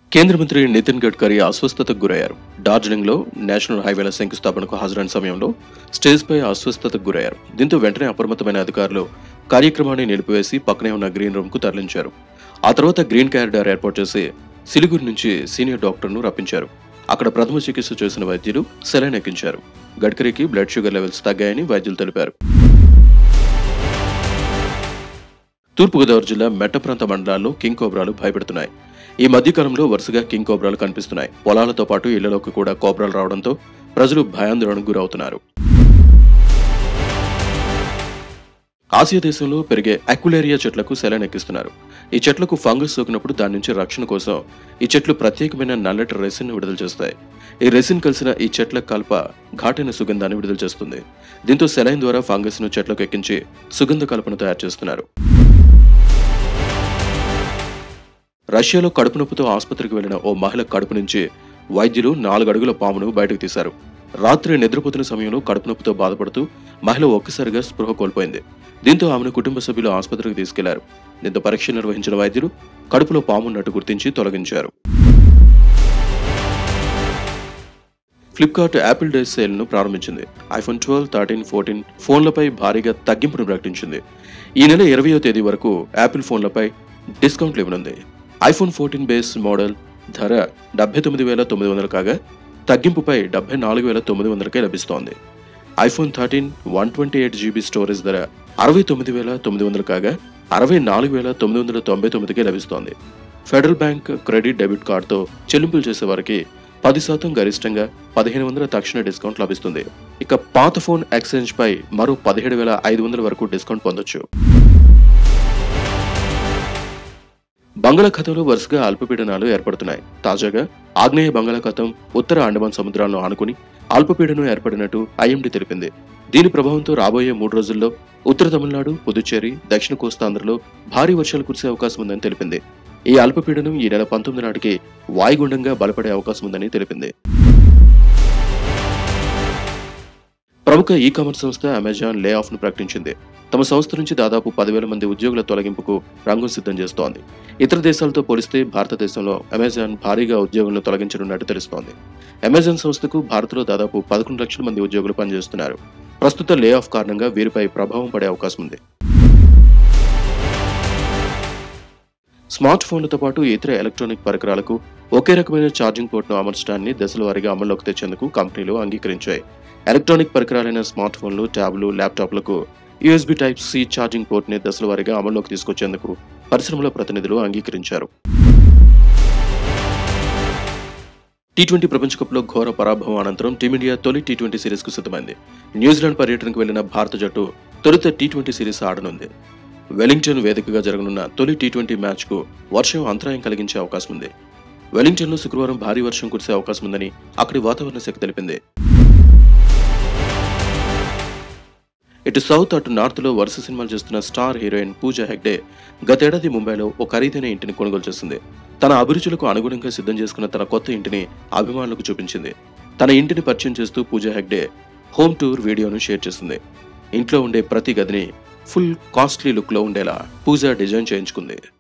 కేంద్ర మంత్రి నితిన్ గడ్కరీ అస్వస్థతకు గురయ్యారు డార్జిలింగ్లో నేషనల్ హైవేల శంకుస్థాపనకు హాజరైన సమయంలో స్టేజ్పై అస్వస్థతకు గురయ్యారు దీంతో వెంటనే అప్రమత్తమైన అధికారులు కార్యక్రమాన్ని నిలిపివేసి పక్కనే ఉన్న గ్రీన్ రూమ్ కు తరలించారు ఆ తర్వాత గ్రీన్ కారిడార్ ఏర్పాటు చేసి సిలిగురి నుంచి సీనియర్ డాక్టర్ను రప్పించారు అక్కడ ప్రథమ చికిత్స చేసిన వైద్యులు సెలైన్ ఎక్కించారు గడ్కరీకి బ్లడ్ షుగర్ లెవెల్స్ తగ్గాయని వైద్యులు తెలిపారు తూర్పుగోదావరి జిల్లా మెట్ట ప్రాంత మండలాల్లో కింగ్ కోబ్రాలు భయపెడుతున్నాయి ఈ మధ్యకాలంలో వరుసగా కింగ్ కోబ్రాలు కనిపిస్తున్నాయి పొలాలతో పాటు ఇళ్లలోకి కూడా కోబ్రాలు రావడంతో ప్రజలు భయాందోళనకు గురవుతున్నారు ఆసియా దేశంలో పెరిగే అక్యులేరియా చెట్లకు సెలైన్ ఎక్కిస్తున్నారు ఈ చెట్లకు ఫంగస్ సోకినప్పుడు దాని నుంచి రక్షణ కోసం ఈ చెట్లు ప్రత్యేకమైన నల్లటి రెసిన్ విడుదల చేస్తాయి ఈ రెసిన్ కలిసిన ఈ చెట్ల కలప ఘాటైన సుగంధాన్ని విడుదల చేస్తుంది దీంతో సెలైన్ ద్వారా ఫంగస్ ను చెట్లకు ఎక్కించి సుగంధ కలపను తయారు చేస్తున్నారు రష్యాలో కడుపు నొప్పితో ఆసుపత్రికి వెళ్లిన ఓ మహిళ కడుపు నుంచి వైద్యులు నాలుగు అడుగుల పామును బయటకు తీశారు రాత్రి నిద్రపోతున్న సమయంలో కడుపు నొప్పితో బాధపడుతూ మహిళ ఒక్కసారిగా స్పృహ కోల్పోయింది దీంతో ఆమెను కుటుంబ సభ్యులు ఆసుపత్రికి తీసుకెళ్లారు దీంతో పరీక్ష నిర్వహించిన వైద్యులు కడుపులో పాము ఉన్నట్టు గుర్తించి తొలగించారు ఫ్లిప్కార్ట్ యాపిల్ డే సేల్ ను ప్రారంభించింది ఐఫోన్ ట్వెల్వ్ థర్టీన్ ఫోర్టీన్ ఫోన్లపై భారీగా తగ్గింపును ప్రకటించింది ఈ నెల ఇరవయో తేదీ వరకు యాపిల్ ఫోన్లపై డిస్కౌంట్లు ఇవ్వనుంది ఐఫోన్ ఫోర్టీన్ బేస్ మోడల్ ధర డెబ్బై తొమ్మిది వేల తొమ్మిది వందలు కాగా తగ్గింపుపై డెబ్బై నాలుగు వేల తొమ్మిది వందలకే లభిస్తోంది iPhone thirteen one twenty eight GB storage ధర అరవై తొమ్మిది వేల తొమ్మిది వందలు కాగా అరవై నాలుగు వేల తొమ్మిది వందల తొంభై తొమ్మిదికే లభిస్తోంది ఫెడరల్ బ్యాంక్ క్రెడిట్ డెబిట్ కార్డుతో చెల్లింపులు చేసే వారికి పది శాతం గరిష్టంగా పదిహేను వందల తక్షణ డిస్కౌంట్ లభిస్తుంది ఇక పాత ఫోన్ ఎక్స్చేంజ్ పై మరో పదిహేడు వేల ఐదు వందల వరకు డిస్కౌంట్ పొందొచ్చు బంగాళాఖాతంలో వరుసగా అల్పపీడనాలు ఏర్పడుతున్నాయి తాజాగా ఆగ్నేయ బంగాళాఖాతం ఉత్తర అండమాన్ సముద్రాలను ఆనుకుని అల్పపీడనం ఏర్పడినట్టు ఐఎండీ తెలిపింది దీని ప్రభావంతో రాబోయే మూడు రోజుల్లో ఉత్తర తమిళనాడు పుదుచ్చేరి దక్షిణ కోస్తాంధ్రలో భారీ వర్షాలు కురిసే అవకాశం ఉందని తెలిపింది ఈ అల్పపీడనం ఈ నెల పంతొమ్మిది నాటికి వాయుగుండంగా బలపడే అవకాశం ఉందని తెలిపింది ప్రముఖ ఈ కామర్స్ సంస్థ అమెజాన్ లే ఆఫ్ ను ప్రకటించింది తమ సంస్థ నుంచి దాదాపు పదివేల మంది ఉద్యోగుల తొలగింపుకు రంగం సిద్ధం చేస్తోంది ఇతర దేశాలతో పోలిస్తే భారతదేశంలో అమెజాన్ భారీగా ఉద్యోగులను తొలగించనున్నట్టు తెలుస్తోంది అమెజాన్ సంస్థకు భారత్లో దాదాపు పదకొండు లక్షల మంది ఉద్యోగులు పనిచేస్తున్నారు ప్రస్తుత లే ఆఫ్ కారణంగా వీరిపై ప్రభావం పడే అవకాశం ఉంది స్మార్ట్ ఫోన్లతో పాటు ఇతర ఎలక్ట్రానిక్ పరికరాలకు ఒకే రకమైన ఛార్జింగ్ పోర్ట్ను అమర్చడాన్ని దశల వారీగా అమల్లోకి తెచ్చేందుకు కంపెనీలు అంగీకరించాయి ఎలక్ట్రానిక్ పరికరాలైన స్మార్ట్ ఫోన్లు ట్యాబ్లు ల్యాప్టాప్లకు యూఎస్బీ టైప్ సి ఛార్జింగ్ పోర్ట్ని దశల వారీగా అమల్లోకి తీసుకొచ్చేందుకు పరిశ్రమల ప్రతినిధులు అంగీకరించారు టీ ట్వంటీ ప్రపంచ కప్లో ఘోర పరాభవం అనంతరం టీమిండియా తొలి టీ ట్వంటీ సిరీస్కు సిద్ధమైంది న్యూజిలాండ్ పర్యటనకు వెళ్లిన భారత జట్టు తొలుత టీ ట్వంటీ సిరీస్ ఆడనుంది వెలింగ్టన్ వేదికగా జరగనున్న తొలి టీ ట్వంటీ మ్యాచ్కు వర్షం అంతరాయం కలిగించే అవకాశం ఉంది వెలింగ్టన్లో శుక్రవారం భారీ వర్షం కురిసే అవకాశం ఉందని అక్కడి వాతావరణ శాఖ తెలిపింది ఇటు సౌత్ అటు నార్త్ లో వరుస సినిమాలు చేస్తున్న స్టార్ హీరోయిన్ పూజా హెగ్డే గతేడాది ముంబైలో ఓ ఖరీదైన ఇంటిని కొనుగోలు చేసింది తన అభిరుచులకు అనుగుణంగా సిద్ధం చేసుకున్న తన కొత్త ఇంటిని అభిమానులకు చూపించింది తన ఇంటిని పరిచయం చేస్తూ పూజా హెగ్డే హోమ్ టూర్ వీడియోను షేర్ చేసింది ఇంట్లో ఉండే ప్రతి గదిని ఫుల్ కాస్ట్లీ లుక్ లో ఉండేలా పూజ డిజైన్ చేయించుకుంది